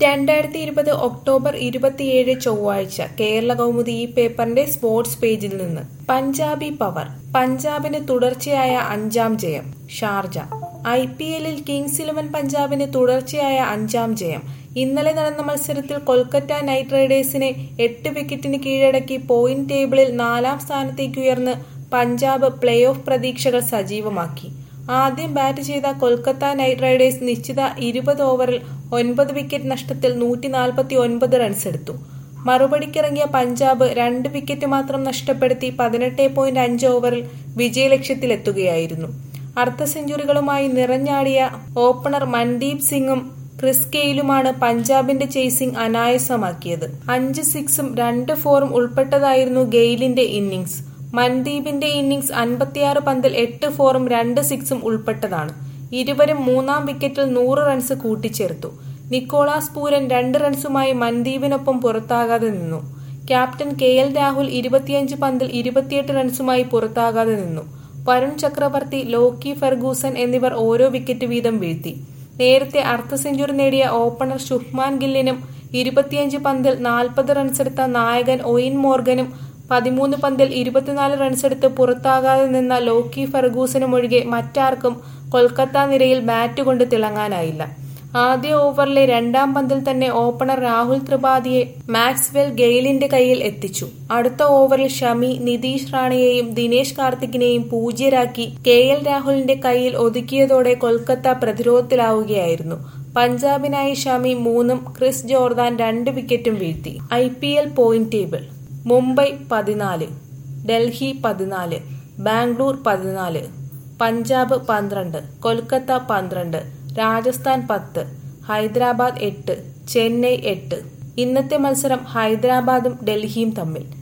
രണ്ടായിരത്തി ഇരുപത് ഒക്ടോബർ ഇരുപത്തിയേഴ് ചൊവ്വാഴ്ച കേരള കൗമുദി ഈ പേപ്പറിന്റെ സ്പോർട്സ് പേജിൽ നിന്ന് പഞ്ചാബി പവർ പഞ്ചാബിന് തുടർച്ചയായ അഞ്ചാം ജയം ഷാർജ ഐ പി എല്ലിൽ കിങ്സ് ഇലവൻ പഞ്ചാബിന് തുടർച്ചയായ അഞ്ചാം ജയം ഇന്നലെ നടന്ന മത്സരത്തിൽ കൊൽക്കത്ത നൈറ്റ് റൈഡേഴ്സിനെ എട്ട് വിക്കറ്റിന് കീഴടക്കി പോയിന്റ് ടേബിളിൽ നാലാം സ്ഥാനത്തേക്ക് ഉയർന്ന് പഞ്ചാബ് പ്ലേ ഓഫ് പ്രതീക്ഷകൾ സജീവമാക്കി ആദ്യം ബാറ്റ് ചെയ്ത കൊൽക്കത്ത നൈറ്റ് റൈഡേഴ്സ് നിശ്ചിത ഇരുപത് ഓവറിൽ ഒൻപത് വിക്കറ്റ് നഷ്ടത്തിൽ നൂറ്റി നാൽപ്പത്തി ഒൻപത് റൺസ് എടുത്തു മറുപടിക്കിറങ്ങിയ പഞ്ചാബ് രണ്ട് വിക്കറ്റ് മാത്രം നഷ്ടപ്പെടുത്തി പതിനെട്ട് പോയിന്റ് അഞ്ച് ഓവറിൽ വിജയലക്ഷ്യത്തിലെത്തുകയായിരുന്നു അർദ്ധ സെഞ്ചുറികളുമായി നിറഞ്ഞാടിയ ഓപ്പണർ മൻദീപ് സിംഗും ക്രിസ് കെയിലുമാണ് പഞ്ചാബിന്റെ ചേസിംഗ് അനായാസമാക്കിയത് അഞ്ച് സിക്സും രണ്ട് ഫോറും ഉൾപ്പെട്ടതായിരുന്നു ഗെയിലിന്റെ ഇന്നിംഗ്സ് മൻദീപിന്റെ ഇന്നിംഗ്സ് അൻപത്തിയാറ് പന്തിൽ എട്ട് ഫോറും രണ്ട് സിക്സും ഉൾപ്പെട്ടതാണ് ഇരുവരും മൂന്നാം വിക്കറ്റിൽ നൂറ് റൺസ് കൂട്ടിച്ചേർത്തു നിക്കോളാസ് പൂരൻ രണ്ട് റൺസുമായി മൻദീപിനൊപ്പം പുറത്താകാതെ നിന്നു ക്യാപ്റ്റൻ കെ എൽ രാഹുൽ ഇരുപത്തിയഞ്ച് പന്തിൽ ഇരുപത്തിയെട്ട് റൺസുമായി പുറത്താകാതെ നിന്നു വരുൺ ചക്രവർത്തി ലോക്കി ഫെർഗൂസൻ എന്നിവർ ഓരോ വിക്കറ്റ് വീതം വീഴ്ത്തി നേരത്തെ അർദ്ധ സെഞ്ചുറി നേടിയ ഓപ്പണർ ശുഭ്മാൻ ഗില്ലിനും ഇരുപത്തിയഞ്ച് പന്തിൽ നാൽപ്പത് റൺസെടുത്ത നായകൻ ഒയിൻ മോർഗനും പതിമൂന്ന് പന്തിൽ ഇരുപത്തിനാല് റൺസെടുത്ത് പുറത്താകാതെ നിന്ന ലോക്കി ഫെർഗൂസനും ഒഴികെ മറ്റാർക്കും കൊൽക്കത്ത നിരയിൽ ബാറ്റ് കൊണ്ട് തിളങ്ങാനായില്ല ആദ്യ ഓവറിലെ രണ്ടാം പന്തിൽ തന്നെ ഓപ്പണർ രാഹുൽ ത്രിപാഠിയെ മാക്സ്വെൽ ഗെയിലിന്റെ കയ്യിൽ എത്തിച്ചു അടുത്ത ഓവറിൽ ഷമി നിതീഷ് റാണയെയും ദിനേശ് കാർത്തിക്കിനെയും പൂജ്യരാക്കി കെ എൽ രാഹുലിന്റെ കയ്യിൽ ഒതുക്കിയതോടെ കൊൽക്കത്ത പ്രതിരോധത്തിലാവുകയായിരുന്നു പഞ്ചാബിനായി ഷമി മൂന്നും ക്രിസ് ജോർദാൻ രണ്ട് വിക്കറ്റും വീഴ്ത്തി I P L point table Mumbai പതിനാല് ഡൽഹി പതിനാല് ബാംഗ്ലൂർ പതിനാല് പഞ്ചാബ് പന്ത്രണ്ട് കൊൽക്കത്ത പന്ത്രണ്ട് രാജസ്ഥാൻ പത്ത് ഹൈദരാബാദ് എട്ട് ചെന്നൈ എട്ട് ഇന്നത്തെ മത്സരം ഹൈദരാബാദും ഡൽഹിയും തമ്മിൽ